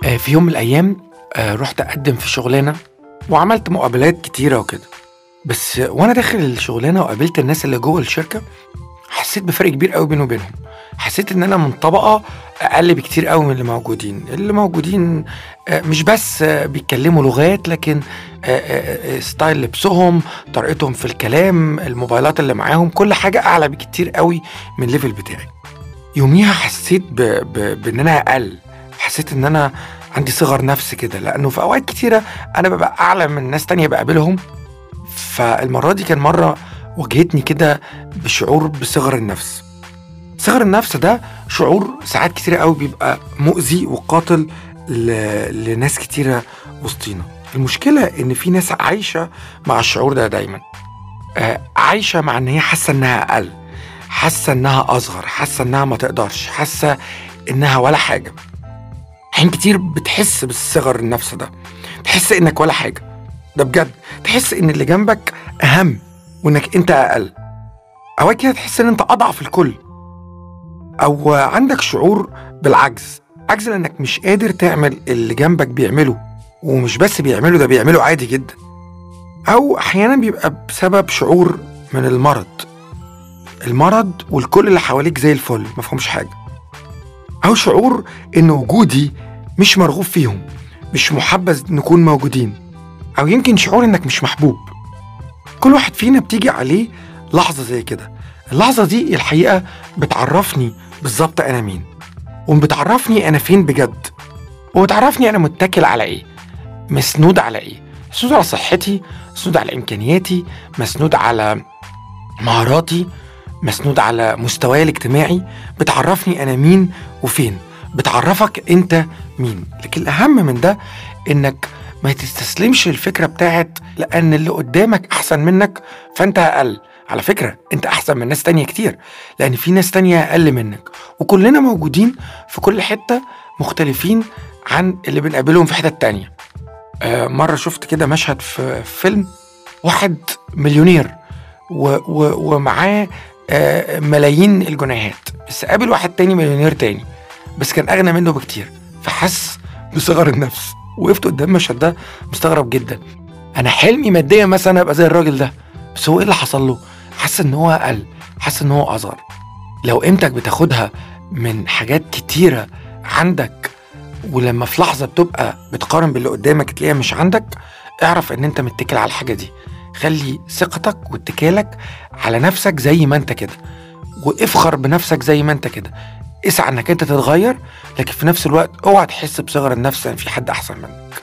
آه، في يوم من الأيام آه، رحت أقدم في شغلانة وعملت مقابلات كتيرة وكده بس وأنا داخل الشغلانة وقابلت الناس اللي جوه الشركة حسيت بفرق كبير قوي بيني وبينهم حسيت ان انا من طبقه اقل بكتير قوي من اللي موجودين اللي موجودين آه، مش بس آه، بيتكلموا لغات لكن آه، آه، آه، ستايل لبسهم طريقتهم في الكلام الموبايلات اللي معاهم كل حاجه اعلى بكتير قوي من الليفل بتاعي يوميها حسيت ب... ب... بان انا اقل حسيت ان انا عندي صغر نفس كده لانه في اوقات كتيره انا ببقى اعلى من ناس تانية بقابلهم فالمره دي كان مره واجهتني كده بشعور بصغر النفس صغر النفس ده شعور ساعات كتيرة قوي بيبقى مؤذي وقاتل ل... لناس كتيرة وسطينا المشكلة إن في ناس عايشة مع الشعور ده دايما آه عايشة مع إن هي حاسة إنها أقل حاسة إنها أصغر حاسة إنها ما تقدرش حاسة إنها ولا حاجة حين كتير بتحس بالصغر النفس ده تحس إنك ولا حاجة ده بجد تحس إن اللي جنبك أهم وإنك أنت أقل أوقات كده تحس إن أنت أضعف الكل او عندك شعور بالعجز عجز لانك مش قادر تعمل اللي جنبك بيعمله ومش بس بيعمله ده بيعمله عادي جدا او احيانا بيبقى بسبب شعور من المرض المرض والكل اللي حواليك زي الفل مفهومش حاجه او شعور ان وجودي مش مرغوب فيهم مش محبذ نكون موجودين او يمكن شعور انك مش محبوب كل واحد فينا بتيجي عليه لحظه زي كده اللحظه دي الحقيقه بتعرفني بالظبط انا مين وبتعرفني انا فين بجد وبتعرفني انا متكل على ايه مسنود على ايه مسنود على صحتي مسنود على امكانياتي مسنود على مهاراتي مسنود على مستواي الاجتماعي بتعرفني انا مين وفين بتعرفك انت مين لكن الاهم من ده انك ما تستسلمش الفكره بتاعت لان اللي قدامك احسن منك فانت اقل على فكرة انت احسن من ناس تانية كتير لان في ناس تانية اقل منك وكلنا موجودين في كل حتة مختلفين عن اللي بنقابلهم في حتة تانية آه مرة شفت كده مشهد في فيلم واحد مليونير و و ومعاه آه ملايين الجنيهات بس قابل واحد تاني مليونير تاني بس كان اغنى منه بكتير فحس بصغر النفس وقفت قدام المشهد ده مستغرب جدا انا حلمي ماديا مثلا ابقى زي الراجل ده بس هو ايه اللي حصل له حاسس ان هو اقل حاسس ان هو اصغر لو قيمتك بتاخدها من حاجات كتيرة عندك ولما في لحظة بتبقى بتقارن باللي قدامك تلاقيها مش عندك اعرف ان انت متكل على الحاجة دي خلي ثقتك واتكالك على نفسك زي ما انت كده وافخر بنفسك زي ما انت كده اسعى انك انت تتغير لكن في نفس الوقت اوعى تحس بصغر النفس ان في حد احسن منك